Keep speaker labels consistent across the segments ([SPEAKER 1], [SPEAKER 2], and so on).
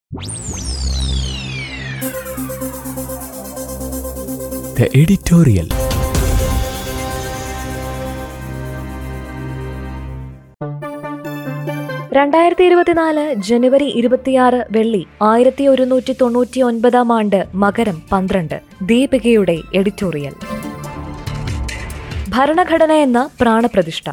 [SPEAKER 1] The editorial.
[SPEAKER 2] രണ്ടായിരത്തി ഇരുപത്തിനാല് ജനുവരി ഇരുപത്തിയാറ് വെള്ളി ആയിരത്തി ഒരുന്നൂറ്റി തൊണ്ണൂറ്റി ഒൻപതാം ആണ്ട് മകരം പന്ത്രണ്ട് ദീപികയുടെ എഡിറ്റോറിയൽ ഭരണഘടന എന്ന പ്രാണപ്രതിഷ്ഠ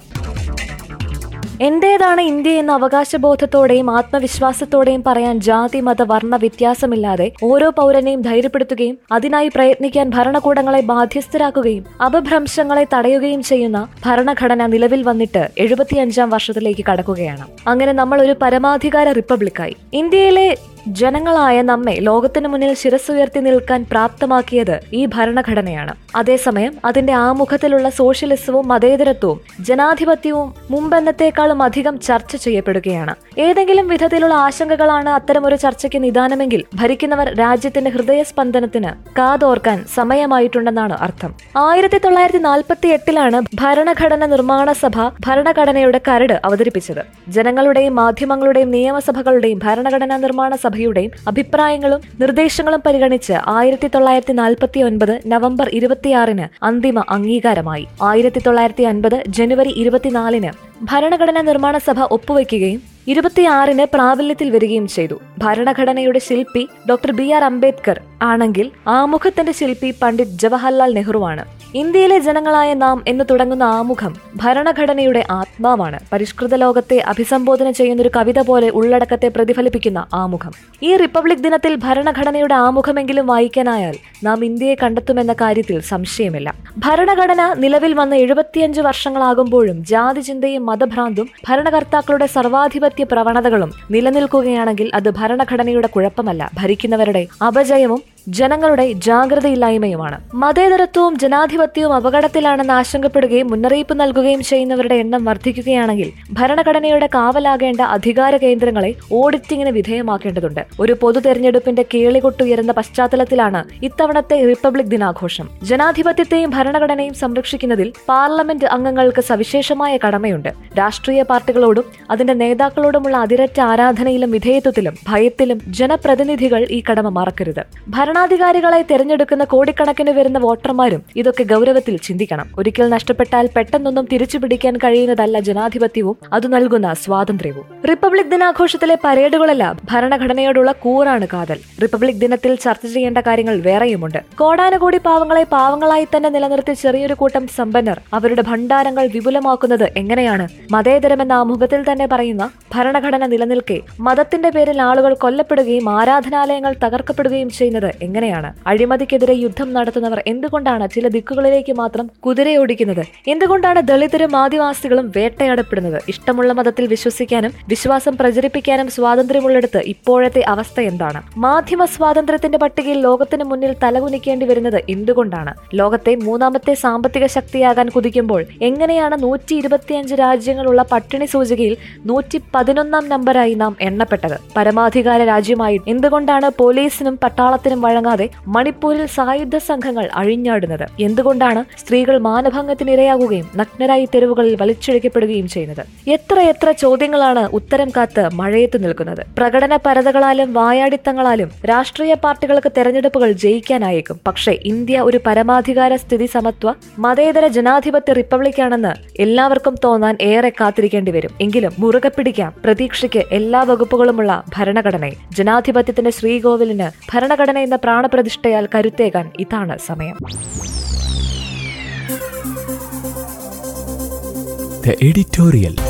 [SPEAKER 2] എന്റേതാണ് ഇന്ത്യ എന്ന അവകാശബോധത്തോടെയും ആത്മവിശ്വാസത്തോടെയും പറയാൻ ജാതി മത വർണ്ണ വ്യത്യാസമില്ലാതെ ഓരോ പൗരനെയും ധൈര്യപ്പെടുത്തുകയും അതിനായി പ്രയത്നിക്കാൻ ഭരണകൂടങ്ങളെ ബാധ്യസ്ഥരാക്കുകയും അപഭ്രംശങ്ങളെ തടയുകയും ചെയ്യുന്ന ഭരണഘടന നിലവിൽ വന്നിട്ട് എഴുപത്തിയഞ്ചാം വർഷത്തിലേക്ക് കടക്കുകയാണ് അങ്ങനെ നമ്മൾ ഒരു പരമാധികാര റിപ്പബ്ലിക്കായി ഇന്ത്യയിലെ ജനങ്ങളായ നമ്മെ ലോകത്തിനു മുന്നിൽ ശിരസ്സുയർത്തി നിൽക്കാൻ പ്രാപ്തമാക്കിയത് ഈ ഭരണഘടനയാണ് അതേസമയം അതിന്റെ ആമുഖത്തിലുള്ള സോഷ്യലിസവും മതേതരത്വവും ജനാധിപത്യവും മുമ്പെന്നത്തേക്കാളും അധികം ചർച്ച ചെയ്യപ്പെടുകയാണ് ഏതെങ്കിലും വിധത്തിലുള്ള ആശങ്കകളാണ് അത്തരമൊരു ചർച്ചയ്ക്ക് നിദാനമെങ്കിൽ ഭരിക്കുന്നവർ രാജ്യത്തിന്റെ ഹൃദയസ്പന്ദനത്തിന് കാതോർക്കാൻ സമയമായിട്ടുണ്ടെന്നാണ് അർത്ഥം ആയിരത്തി തൊള്ളായിരത്തി നാൽപ്പത്തി എട്ടിലാണ് ഭരണഘടന നിർമ്മാണ സഭ ഭരണഘടനയുടെ കരട് അവതരിപ്പിച്ചത് ജനങ്ങളുടെയും മാധ്യമങ്ങളുടെയും നിയമസഭകളുടെയും ഭരണഘടനാ നിർമ്മാണ സഭയുടെയും അഭിപ്രായങ്ങളും നിർദ്ദേശങ്ങളും പരിഗണിച്ച് ആയിരത്തി തൊള്ളായിരത്തി നാൽപ്പത്തി ഒൻപത് നവംബർ ഇരുപത്തിയാറിന് അന്തിമ അംഗീകാരമായി ആയിരത്തി തൊള്ളായിരത്തി അൻപത് ജനുവരി ഇരുപത്തിനാലിന് ഭരണഘടനാ നിർമ്മാണ സഭ ഒപ്പുവെക്കുകയും ഇരുപത്തിയാറിന് പ്രാബല്യത്തിൽ വരികയും ചെയ്തു ഭരണഘടനയുടെ ശില്പി ഡോക്ടർ ബി ആർ അംബേദ്കർ ആണെങ്കിൽ ആമുഖത്തിന്റെ ശില്പി പണ്ഡിറ്റ് ജവഹർലാൽ നെഹ്റുവാണ് ഇന്ത്യയിലെ ജനങ്ങളായ നാം എന്ന് തുടങ്ങുന്ന ആമുഖം ഭരണഘടനയുടെ ആത്മാവാണ് പരിഷ്കൃത ലോകത്തെ അഭിസംബോധന ചെയ്യുന്ന ഒരു കവിത പോലെ ഉള്ളടക്കത്തെ പ്രതിഫലിപ്പിക്കുന്ന ആമുഖം ഈ റിപ്പബ്ലിക് ദിനത്തിൽ ഭരണഘടനയുടെ ആമുഖമെങ്കിലും വായിക്കാനായാൽ നാം ഇന്ത്യയെ കണ്ടെത്തുമെന്ന കാര്യത്തിൽ സംശയമില്ല ഭരണഘടന നിലവിൽ വന്ന എഴുപത്തിയഞ്ച് വർഷങ്ങളാകുമ്പോഴും ജാതി ചിന്തയും മതഭ്രാന്തും ഭരണകർത്താക്കളുടെ സർവാധിപത്യ പ്രവണതകളും നിലനിൽക്കുകയാണെങ്കിൽ അത് ഭരണഘടനയുടെ കുഴപ്പമല്ല ഭരിക്കുന്നവരുടെ അപജയവും ജനങ്ങളുടെ ജാഗ്രതയില്ലായ്മയുമാണ് മതേതരത്വവും ജനാധിപത്യവും അപകടത്തിലാണെന്ന് ആശങ്കപ്പെടുകയും മുന്നറിയിപ്പ് നൽകുകയും ചെയ്യുന്നവരുടെ എണ്ണം വർദ്ധിക്കുകയാണെങ്കിൽ ഭരണഘടനയുടെ കാവലാകേണ്ട അധികാര കേന്ദ്രങ്ങളെ ഓഡിറ്റിംഗിന് വിധേയമാക്കേണ്ടതുണ്ട് ഒരു പൊതു തെരഞ്ഞെടുപ്പിന്റെ കേളികൊട്ടുയരുന്ന പശ്ചാത്തലത്തിലാണ് ഇത്തവണത്തെ റിപ്പബ്ലിക് ദിനാഘോഷം ജനാധിപത്യത്തെയും ഭരണഘടനയും സംരക്ഷിക്കുന്നതിൽ പാർലമെന്റ് അംഗങ്ങൾക്ക് സവിശേഷമായ കടമയുണ്ട് രാഷ്ട്രീയ പാർട്ടികളോടും അതിന്റെ നേതാക്കളോടുമുള്ള അതിരറ്റ ആരാധനയിലും വിധേയത്വത്തിലും ഭയത്തിലും ജനപ്രതിനിധികൾ ഈ കടമ മറക്കരുത് ഭരണാധികാരികളെ തെരഞ്ഞെടുക്കുന്ന കോടിക്കണക്കിന് വരുന്ന വോട്ടർമാരും ഇതൊക്കെ ഗൗരവത്തിൽ ചിന്തിക്കണം ഒരിക്കൽ നഷ്ടപ്പെട്ടാൽ പെട്ടെന്നൊന്നും തിരിച്ചു പിടിക്കാൻ കഴിയുന്നതല്ല ജനാധിപത്യവും അത് നൽകുന്ന സ്വാതന്ത്ര്യവും റിപ്പബ്ലിക് ദിനാഘോഷത്തിലെ പരേഡുകളല്ല ഭരണഘടനയോടുള്ള കൂറാണ് കാതൽ റിപ്പബ്ലിക് ദിനത്തിൽ ചർച്ച ചെയ്യേണ്ട കാര്യങ്ങൾ വേറെയുമുണ്ട് കോടാനുകോടി പാവങ്ങളെ പാവങ്ങളായി തന്നെ നിലനിർത്തി ചെറിയൊരു കൂട്ടം സമ്പന്നർ അവരുടെ ഭണ്ഡാരങ്ങൾ വിപുലമാക്കുന്നത് എങ്ങനെയാണ് മതേതരമെന്ന ആമുഖത്തിൽ തന്നെ പറയുന്ന ഭരണഘടന നിലനിൽക്കെ മതത്തിന്റെ പേരിൽ ആളുകൾ കൊല്ലപ്പെടുകയും ആരാധനാലയങ്ങൾ തകർക്കപ്പെടുകയും ചെയ്യുന്നത് എങ്ങനെയാണ് അഴിമതിക്കെതിരെ യുദ്ധം നടത്തുന്നവർ എന്തുകൊണ്ടാണ് ചില ദിക്കുകളിലേക്ക് മാത്രം കുതിരയോടിക്കുന്നത് എന്തുകൊണ്ടാണ് ദളിതരും ആദിവാസികളും വേട്ടയാടപ്പെടുന്നത് ഇഷ്ടമുള്ള മതത്തിൽ വിശ്വസിക്കാനും വിശ്വാസം പ്രചരിപ്പിക്കാനും സ്വാതന്ത്ര്യമുള്ളിടത്ത് ഇപ്പോഴത്തെ അവസ്ഥ എന്താണ് മാധ്യമ സ്വാതന്ത്ര്യത്തിന്റെ പട്ടികയിൽ ലോകത്തിന് മുന്നിൽ തലകുനിക്കേണ്ടി വരുന്നത് എന്തുകൊണ്ടാണ് ലോകത്തെ മൂന്നാമത്തെ സാമ്പത്തിക ശക്തിയാകാൻ കുതിക്കുമ്പോൾ എങ്ങനെയാണ് നൂറ്റി ഇരുപത്തിയഞ്ച് രാജ്യങ്ങളുള്ള പട്ടിണി സൂചികയിൽ നൂറ്റി പതിനൊന്നാം നമ്പറായി നാം എണ്ണപ്പെട്ടത് പരമാധികാര രാജ്യമായി എന്തുകൊണ്ടാണ് പോലീസിനും പട്ടാളത്തിനും വഴങ്ങാതെ മണിപ്പൂരിൽ സായുധ സംഘങ്ങൾ അഴിഞ്ഞാടുന്നത് എന്തുകൊണ്ടാണ് സ്ത്രീകൾ മാനഭംഗത്തിനിരയാകുകയും നഗ്നരായി തെരുവുകളിൽ വലിച്ചിഴക്കപ്പെടുകയും ചെയ്യുന്നത് എത്ര എത്ര ചോദ്യങ്ങളാണ് ഉത്തരം കാത്ത് മഴയത്ത് നിൽക്കുന്നത് പ്രകടന പരതകളാലും വായാടിത്തങ്ങളാലും രാഷ്ട്രീയ പാർട്ടികൾക്ക് തെരഞ്ഞെടുപ്പുകൾ ജയിക്കാനായേക്കും പക്ഷേ ഇന്ത്യ ഒരു പരമാധികാര സ്ഥിതി സമത്വ മതേതര ജനാധിപത്യ റിപ്പബ്ലിക്കാണെന്ന് എല്ലാവർക്കും തോന്നാൻ ഏറെ കാത്തിരിക്കേണ്ടി വരും എങ്കിലും മുറുകെ പിടിക്കാം പ്രതീക്ഷയ്ക്ക് എല്ലാ വകുപ്പുകളുമുള്ള ഭരണഘടനയെ ജനാധിപത്യത്തിന്റെ ശ്രീകോവിലിന് ഭരണഘടന എന്ന പ്രാണപ്രതിഷ്ഠയാൽ കരുത്തേകാൻ ഇതാണ് സമയം
[SPEAKER 1] The editorial.